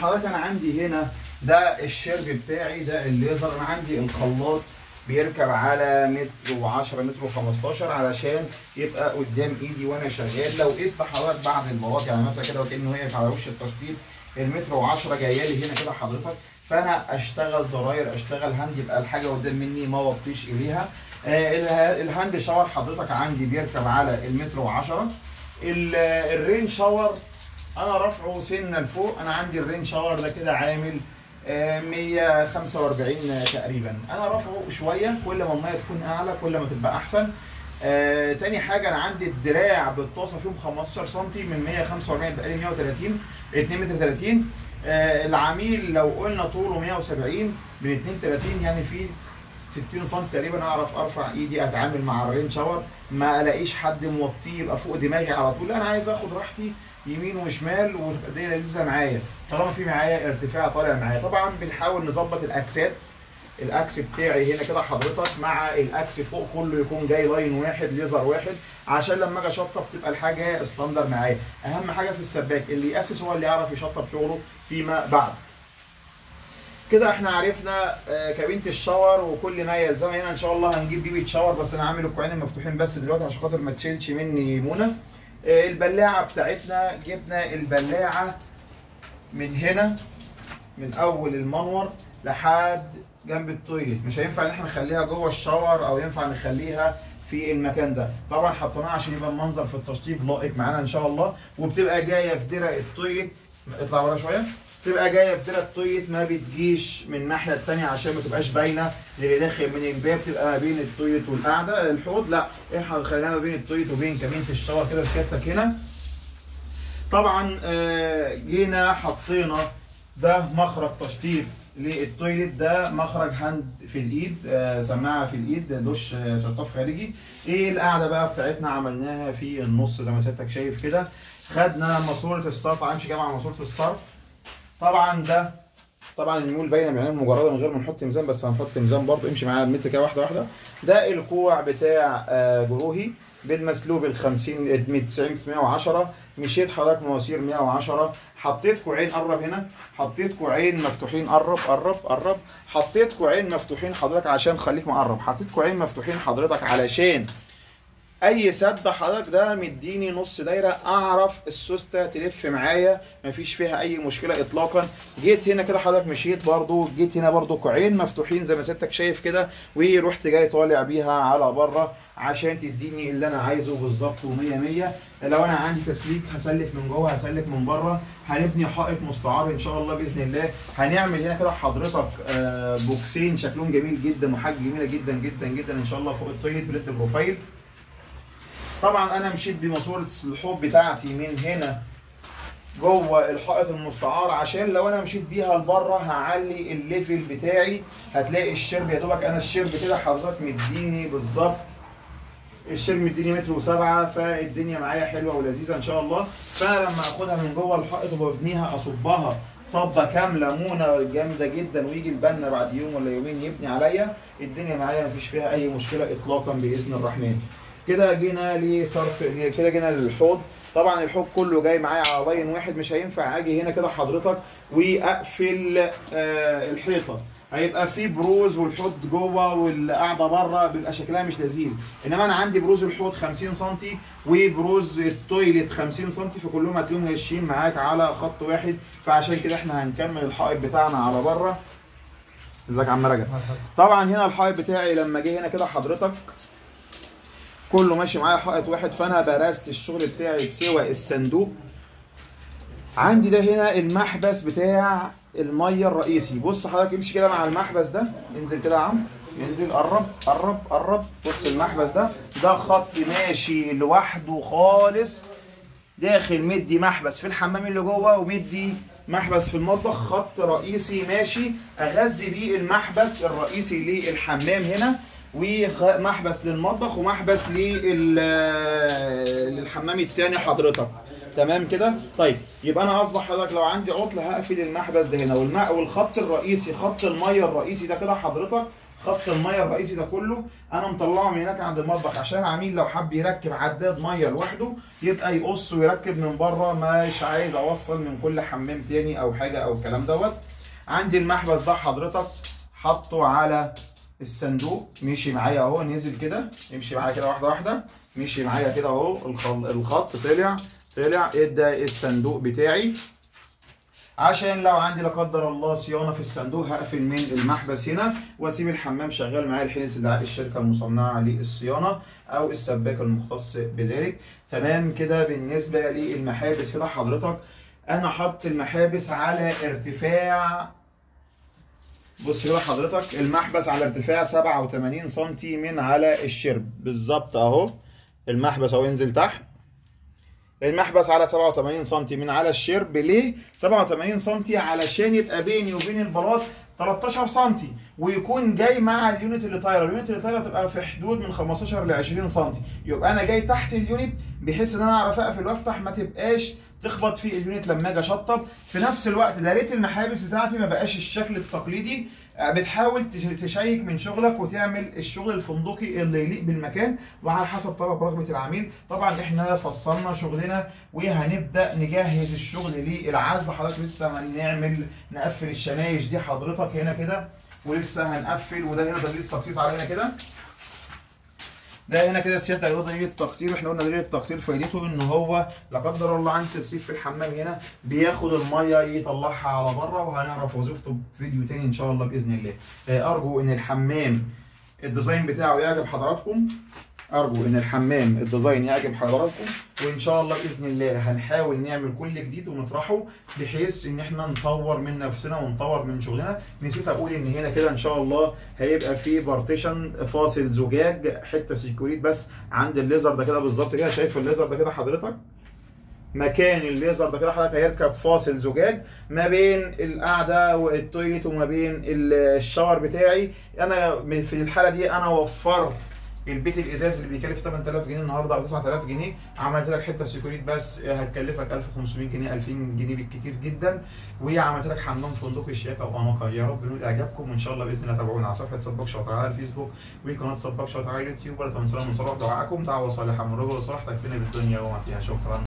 حضرتك انا عندي هنا ده الشرب بتاعي ده الليزر انا عندي الخلاط بيركب على متر و10 متر و15 علشان يبقى قدام ايدي وانا شغال لو قست حضرتك بعد البلاط يعني مثلا كده وكانه واقف على وش التشطيب المتر و10 جايه لي هنا كده حضرتك فانا اشتغل زراير اشتغل هاند يبقى الحاجه قدام مني ما وطيش اليها آه اله- الهاند شاور حضرتك عندي بيركب على المتر و10 الرين شاور انا رافعه سنه لفوق انا عندي الرين شاور ده كده عامل آه، 145 تقريبا انا رافعه شويه كل ما الميه تكون اعلى كل ما تبقى احسن آه، تاني حاجه انا عندي الدراع بالطاسه فيهم 15 سم من 145 بقالي 130 2 متر 30 آه، العميل لو قلنا طوله 170 من 32 يعني في 60 سم تقريبا اعرف ارفع ايدي اتعامل مع الرين شاور ما الاقيش حد موطيه يبقى فوق دماغي على طول لا انا عايز اخد راحتي يمين وشمال وتبقى الدنيا لذيذه معايا طالما في معايا ارتفاع طالع معايا طبعا بنحاول نظبط الاكسات الاكس بتاعي هنا كده حضرتك مع الاكس فوق كله يكون جاي لاين واحد ليزر واحد عشان لما اجي اشطب تبقى الحاجه ستاندر معايا اهم حاجه في السباك اللي ياسس هو اللي يعرف يشطب شغله فيما بعد كده احنا عرفنا آه، كابينه الشاور وكل ما يلزمها هنا ان شاء الله هنجيب بيبي شاور بس انا عامل الكوعين المفتوحين بس دلوقتي عشان خاطر ما تشيلش مني مونه آه، البلاعه بتاعتنا جبنا البلاعه من هنا من اول المنور لحد جنب التويليت مش هينفع ان احنا نخليها جوه الشاور او ينفع نخليها في المكان ده طبعا حطيناها عشان يبقى المنظر في التشطيب لائق معانا ان شاء الله وبتبقى جايه في درع التويليت اطلع ورا شويه تبقى جايه في درع التويليت ما بتجيش من الناحيه الثانيه عشان ما تبقاش باينه اللي داخل من الباب تبقى ما بين التويليت والقعده الحوض لا احنا خليناها ما بين التويليت وبين كابينه الشاور كده سيادتك هنا طبعا آه، جينا حطينا ده مخرج تشطيب للتويليت ده مخرج هاند في الايد آه، سماعه في الايد دش آه، شطاف خارجي ايه القاعده بقى بتاعتنا عملناها في النص زي ما سيادتك شايف كده خدنا ماسوره الصرف همشي كده مع ماسوره الصرف طبعا ده طبعا الميول باينه بعينين مجرده من غير ما نحط ميزان بس هنحط ميزان برضه امشي معايا المتر كده واحده واحده ده الكوع بتاع آه، جروهي بالمسلوب ال 50 ال 90 في 110 مشيت حضرتك مواسير 110 حطيت كوعين قرب هنا حطيت كوعين مفتوحين قرب قرب قرب حطيت كوعين مفتوحين حضرتك عشان خليك مقرب حطيت كوعين مفتوحين حضرتك علشان اي سد حضرتك ده مديني نص دايره اعرف السوسته تلف معايا مفيش فيها اي مشكله اطلاقا جيت هنا كده حضرتك مشيت برضو جيت هنا برضو كوعين مفتوحين زي ما سيادتك شايف كده ورحت جاي طالع بيها على بره عشان تديني اللي انا عايزه بالظبط و100 100 لو انا عندي تسليك هسلك من جوه هسلك من بره هنبني حائط مستعار ان شاء الله باذن الله هنعمل هنا كده حضرتك آه، بوكسين شكلهم جميل جدا وحاجه جميله جدا جدا جدا ان شاء الله فوق التويليت بريد بروفايل طبعا انا مشيت بماسوره الحوض بتاعتي من هنا جوه الحائط المستعار عشان لو انا مشيت بيها لبره هعلي الليفل بتاعي هتلاقي الشرب يا دوبك انا الشرب كده حضرتك مديني بالظبط الشرب مديني متر وسبعة فالدنيا معايا حلوه ولذيذه ان شاء الله فانا لما اخدها من جوه الحائط وببنيها اصبها صبه كامله مونه جامده جدا ويجي البنا بعد يوم ولا يومين يبني عليا الدنيا معايا مفيش فيها اي مشكله اطلاقا باذن الرحمن كده جينا لصرف كده جينا للحوض طبعا الحوض كله جاي معايا على لاين واحد مش هينفع اجي هنا كده حضرتك واقفل آه الحيطه هيبقى في بروز والحوض جوه والقاعده بره بيبقى شكلها مش لذيذ انما انا عندي بروز الحوض 50 سم وبروز التويليت 50 سم فكلهم هتلاقيهم هشين معاك على خط واحد فعشان كده احنا هنكمل الحائط بتاعنا على بره ازيك يا عم رجب طبعا هنا الحائط بتاعي لما جه هنا كده حضرتك كله ماشي معايا حائط واحد فانا برست الشغل بتاعي بسوى الصندوق عندي ده هنا المحبس بتاع الميه الرئيسي بص حضرتك امشي كده مع المحبس ده انزل كده يا عم انزل قرب قرب قرب بص المحبس ده ده خط ماشي لوحده خالص داخل مدي محبس في الحمام اللي جوه ومدي محبس في المطبخ خط رئيسي ماشي اغذي بيه المحبس الرئيسي للحمام هنا ومحبس للمطبخ ومحبس لل- للحمام التاني حضرتك تمام كده طيب يبقى انا اصبح حضرتك لو عندي عطل هقفل المحبس ده هنا والماء والخط الرئيسي خط الميه الرئيسي ده كده حضرتك خط الميه الرئيسي ده كله انا مطلعه من هناك عند المطبخ عشان العميل لو حب يركب عداد ميه لوحده يبقى يقص ويركب من بره مش عايز اوصل من كل حمام تاني او حاجه او الكلام دوت عندي المحبس ده حضرتك حطه على الصندوق مشي معايا اهو نزل كده يمشي معايا كده واحده واحده مشي معايا كده اهو الخل- الخط طلع طلع ادى الصندوق بتاعي عشان لو عندي لا قدر الله صيانه في الصندوق هقفل من المحبس هنا واسيب الحمام شغال معايا لحين استدعاء الشركه المصنعه للصيانه او السباك المختص بذلك تمام كده بالنسبه للمحابس كده حضرتك انا حاطط المحابس على ارتفاع بص كده حضرتك المحبس على ارتفاع 87 سم من على الشرب بالظبط اهو المحبس اهو ينزل تحت المحبس على 87 سم من على الشرب ليه 87 سم علشان يبقى بيني وبين البلاط 13 سم ويكون جاي مع اليونت اللي طايره اليونت اللي طايره تبقى في حدود من 15 ل 20 سم يبقى انا جاي تحت اليونت بحيث ان انا اعرف اقفل وافتح ما تبقاش تخبط في اليونت لما اجي اشطب في نفس الوقت داريت المحابس بتاعتي ما بقاش الشكل التقليدي آه، بتحاول تش- تشيك من شغلك وتعمل الشغل الفندقي اللي يليق بالمكان وعلى حسب طلب رغبه العميل طبعا احنا فصلنا شغلنا وهنبدا نجهز الشغل للعزل حضرتك لسه هنعمل نقفل الشنايش دي حضرتك هنا كده ولسه هنقفل وده هنا دليل التخطيط علينا كده ده هنا كده سيادتك ده دليل التقطير احنا قلنا دليل التقطير فايدته ان هو لا قدر الله عندي تسريب في الحمام هنا بياخد الميه يطلعها على بره وهنعرف وظيفته في فيديو تاني ان شاء الله باذن الله آه، ارجو ان الحمام الديزاين بتاعه يعجب حضراتكم ارجو ان الحمام الديزاين يعجب حضراتكم وان شاء الله باذن الله هنحاول نعمل كل جديد ونطرحه بحيث ان احنا نطور من نفسنا ونطور من شغلنا نسيت اقول ان هنا كده ان شاء الله هيبقى في بارتيشن فاصل زجاج حته سيكوريت بس عند الليزر ده كده بالظبط كده شايف الليزر ده كده حضرتك مكان الليزر ده كده حضرتك هيركب فاصل زجاج ما بين القعده والتويليت وما بين ال- الشاور بتاعي انا في الحاله دي انا وفرت البيت الازاز اللي بيكلف 8000 جنيه النهارده او 9000 جنيه عملت لك حته سيكوريت بس هتكلفك 1500 جنيه 2000 جنيه بالكتير جدا وعملت لك حمام فندقي شياكه واناقه يا رب نقول اعجابكم وان شاء الله باذن الله تابعونا على صفحه سباك شاطر على الفيسبوك وقناه سباك شاطر على اليوتيوب ولا تنسونا من صلاح دعائكم دعوه صالحه من رجل صلاح تكفينا بالدنيا وما فيها شكرا